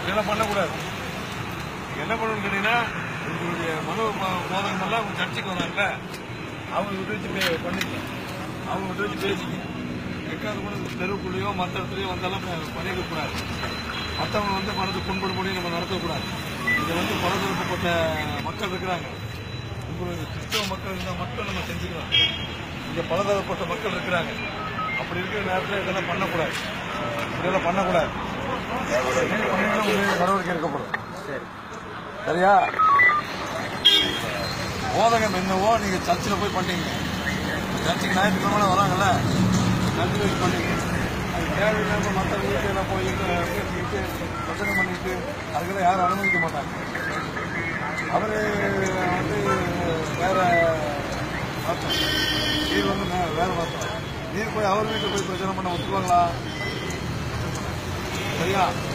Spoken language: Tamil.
இதெல்லாம் பண்ணக்கூடாது நீங்க என்ன பண்ணணும்னு கேட்டீங்கன்னா உங்களுடைய மனு போ- போதகம் எல்லாம் உங்க சர்ச்சைக்கு வராங்கல்ல அவங்க விட்டு வச்சு பே- பண்ணிக்க அவங்க விட்டு வச்சு பேசிக்க எக்காவது கூட இந்த தெருவுக்குள்ளேயோ மற்ற இடத்துலயோ வந்தாலும் ப- பண்ணிக்க கூடாது மற்றவங்க வந்து மனது புண்படும்படி நம்ம நடத்தக்கூடாது இது வந்து பலதரப்பட்ட மக்கள் இருக்கிறாங்க உங்களுக்கு கிறிஸ்தவ மக்கள் இருந்தால் மட்டும் நம்ம செஞ்சுக்கலாம் இங்க பலதரப்பட்ட மக்கள் இருக்கிறாங்க அப்படி இருக்கிற நேரத்தில் இதெல்லாம் பண்ணக்கூடாது இதெல்லாம் பண்ணக்கூடாது பண்ணீங்கன்னா உங்களுக்கு நடவடிக்கை எடுக்கப்படும் சரியா போதகம் என்னவோ நீங்க சர்ச்சில் போய் பண்ணீங்க சர்ச்சுக்கு ஞாயிற்றுக்கிழமை வராங்கல்ல சர்ச்சில் போய் பண்ணீங்க அது தேவையில்லாம மற்ற வீட்டில் போய் பேசிக்கிட்டு பிரச்சனை பண்ணிட்டு அதுக்கெல்லாம் யாரும் அனுமதிக்க மாட்டாங்க அவரு வந்து வேற மாற்றம் நீர் வந்து மே- வேற மாற்றம் நீர் போய் அவர் வீட்டில் போய் பிரச்சனை பண்ண ஒத்துக்குவாங்களா சரியா